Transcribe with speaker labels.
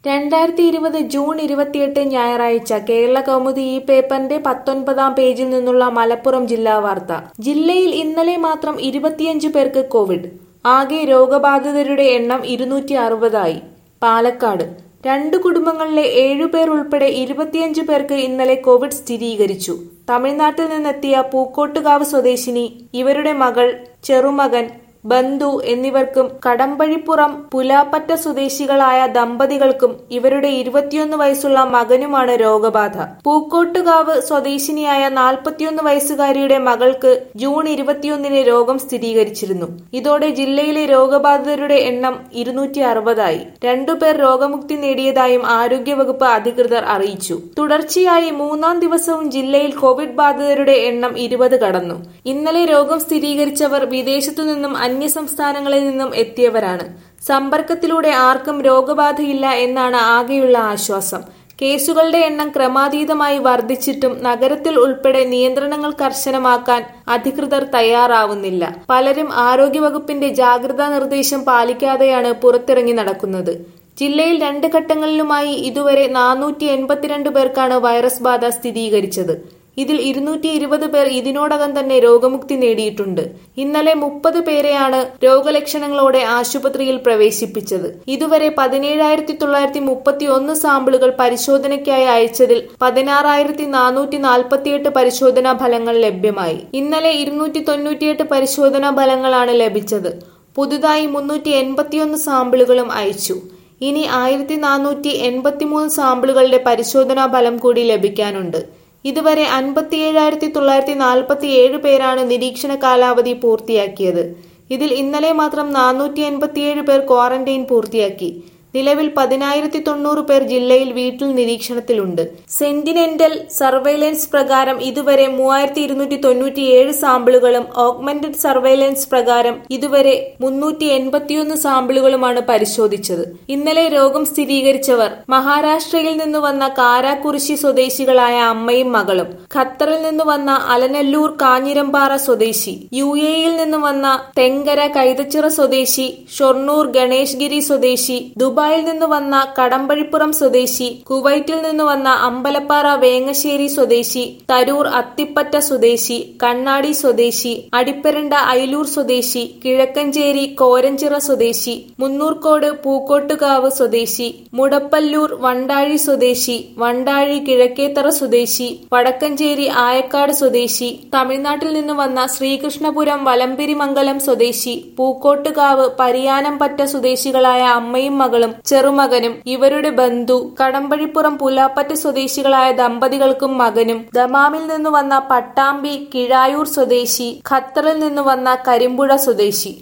Speaker 1: രണ്ടായിരത്തി ഇരുപത് ജൂൺ ഇരുപത്തിയെട്ട് ഞായറാഴ്ച കേരള കൗമുദി ഈ പേപ്പറിന്റെ പത്തൊൻപതാം പേജിൽ നിന്നുള്ള മലപ്പുറം ജില്ലാ വാർത്ത ജില്ലയിൽ ഇന്നലെ മാത്രം ഇരുപത്തിയഞ്ച് പേർക്ക് കോവിഡ് ആകെ രോഗബാധിതരുടെ എണ്ണം ഇരുന്നൂറ്റി അറുപതായി പാലക്കാട് രണ്ട് കുടുംബങ്ങളിലെ ഏഴുപേർ ഉൾപ്പെടെ ഇരുപത്തിയഞ്ച് പേർക്ക് ഇന്നലെ കോവിഡ് സ്ഥിരീകരിച്ചു തമിഴ്നാട്ടിൽ നിന്നെത്തിയ പൂക്കോട്ടുകാവ് സ്വദേശിനി ഇവരുടെ മകൾ ചെറുമകൻ ബന്ധു എന്നിവർക്കും കടമ്പഴിപ്പുറം പുലാപ്പറ്റ സ്വദേശികളായ ദമ്പതികൾക്കും ഇവരുടെ ഇരുപത്തിയൊന്ന് വയസ്സുള്ള മകനുമാണ് രോഗബാധ പൂക്കോട്ടുകാവ് സ്വദേശിനിയായ നാൽപ്പത്തിയൊന്ന് വയസ്സുകാരിയുടെ മകൾക്ക് ജൂൺ ഇരുപത്തിയൊന്നിന് രോഗം സ്ഥിരീകരിച്ചിരുന്നു ഇതോടെ ജില്ലയിലെ രോഗബാധിതരുടെ എണ്ണം ഇരുന്നൂറ്റി അറുപതായി രണ്ടുപേർ രോഗമുക്തി നേടിയതായും ആരോഗ്യവകുപ്പ് അധികൃതർ അറിയിച്ചു തുടർച്ചയായി മൂന്നാം ദിവസവും ജില്ലയിൽ കോവിഡ് ബാധിതരുടെ എണ്ണം ഇരുപത് കടന്നു ഇന്നലെ രോഗം സ്ഥിരീകരിച്ചവർ വിദേശത്തു നിന്നും അന്യ സംസ്ഥാനങ്ങളിൽ നിന്നും എത്തിയവരാണ് സമ്പർക്കത്തിലൂടെ ആർക്കും രോഗബാധയില്ല എന്നാണ് ആകെയുള്ള ആശ്വാസം കേസുകളുടെ എണ്ണം ക്രമാതീതമായി വർദ്ധിച്ചിട്ടും നഗരത്തിൽ ഉൾപ്പെടെ നിയന്ത്രണങ്ങൾ കർശനമാക്കാൻ അധികൃതർ തയ്യാറാവുന്നില്ല പലരും ആരോഗ്യവകുപ്പിന്റെ ജാഗ്രതാ നിർദ്ദേശം പാലിക്കാതെയാണ് പുറത്തിറങ്ങി നടക്കുന്നത് ജില്ലയിൽ രണ്ട് ഘട്ടങ്ങളിലുമായി ഇതുവരെ നാനൂറ്റി എൺപത്തിരണ്ട് പേർക്കാണ് വൈറസ് ബാധ സ്ഥിരീകരിച്ചത് ഇതിൽ ഇരുന്നൂറ്റി ഇരുപത് പേർ ഇതിനോടകം തന്നെ രോഗമുക്തി നേടിയിട്ടുണ്ട് ഇന്നലെ മുപ്പത് പേരെയാണ് രോഗലക്ഷണങ്ങളോടെ ആശുപത്രിയിൽ പ്രവേശിപ്പിച്ചത് ഇതുവരെ പതിനേഴായിരത്തി തൊള്ളായിരത്തി മുപ്പത്തി ഒന്ന് സാമ്പിളുകൾ പരിശോധനയ്ക്കായി അയച്ചതിൽ പതിനാറായിരത്തി നാനൂറ്റി നാൽപ്പത്തിയെട്ട് പരിശോധനാ ഫലങ്ങൾ ലഭ്യമായി ഇന്നലെ ഇരുന്നൂറ്റി തൊണ്ണൂറ്റിയെട്ട് പരിശോധനാ ഫലങ്ങളാണ് ലഭിച്ചത് പുതുതായി മുന്നൂറ്റി എൺപത്തിയൊന്ന് സാമ്പിളുകളും അയച്ചു ഇനി ആയിരത്തി നാനൂറ്റി എൺപത്തിമൂന്ന് സാമ്പിളുകളുടെ പരിശോധനാ ഫലം കൂടി ലഭിക്കാനുണ്ട് ഇതുവരെ അൻപത്തിയേഴായിരത്തി തൊള്ളായിരത്തി നാൽപ്പത്തി ഏഴ് പേരാണ് നിരീക്ഷണ കാലാവധി പൂർത്തിയാക്കിയത് ഇതിൽ ഇന്നലെ മാത്രം നാനൂറ്റി എൺപത്തിയേഴ് പേർ ക്വാറന്റൈൻ പൂർത്തിയാക്കി നിലവിൽ പതിനായിരത്തി തൊണ്ണൂറ് പേർ ജില്ലയിൽ വീട്ടിൽ നിരീക്ഷണത്തിലുണ്ട് സെന്റിനെന്റൽ സർവൈലൻസ് പ്രകാരം ഇതുവരെ മൂവായിരത്തി ഇരുന്നൂറ്റി തൊണ്ണൂറ്റിയേഴ് സാമ്പിളുകളും ഓഗ്മെന്റഡ് സർവൈലൻസ് പ്രകാരം ഇതുവരെ മുന്നൂറ്റി എൺപത്തിയൊന്ന് സാമ്പിളുകളുമാണ് പരിശോധിച്ചത് ഇന്നലെ രോഗം സ്ഥിരീകരിച്ചവർ മഹാരാഷ്ട്രയിൽ നിന്ന് വന്ന കാരാക്കുറിശി സ്വദേശികളായ അമ്മയും മകളും ഖത്തറിൽ നിന്ന് വന്ന അലനല്ലൂർ കാഞ്ഞിരമ്പാറ സ്വദേശി യു എയിൽ നിന്ന് വന്ന തെങ്കര കൈതച്ചിറ സ്വദേശി ഷൊർണൂർ ഗണേഷ്ഗിരി സ്വദേശി ദുബായ് ദുബായിൽ നിന്ന് വന്ന കടമ്പഴിപ്പുറം സ്വദേശി കുവൈറ്റിൽ നിന്ന് വന്ന അമ്പലപ്പാറ വേങ്ങശ്ശേരി സ്വദേശി തരൂർ അത്തിപ്പറ്റ സ്വദേശി കണ്ണാടി സ്വദേശി അടിപ്പരണ്ട അയിലൂർ സ്വദേശി കിഴക്കഞ്ചേരി കോരഞ്ചിറ സ്വദേശി മുന്നൂർക്കോട് പൂക്കോട്ടുകാവ് സ്വദേശി മുടപ്പല്ലൂർ വണ്ടാഴി സ്വദേശി വണ്ടാഴി കിഴക്കേത്തറ സ്വദേശി വടക്കഞ്ചേരി ആയക്കാട് സ്വദേശി തമിഴ്നാട്ടിൽ നിന്ന് വന്ന ശ്രീകൃഷ്ണപുരം വലമ്പിരിമംഗലം സ്വദേശി പൂക്കോട്ടുകാവ് പരിയാനംപറ്റ സ്വദേശികളായ അമ്മയും മകളും ചെറുമകനും ഇവരുടെ ബന്ധു കടമ്പഴിപ്പുറം പുലാപ്പറ്റ സ്വദേശികളായ ദമ്പതികൾക്കും മകനും ദമാമിൽ നിന്ന് വന്ന പട്ടാമ്പി കിഴായൂർ സ്വദേശി ഖത്തറിൽ നിന്ന് വന്ന കരിമ്പുഴ സ്വദേശി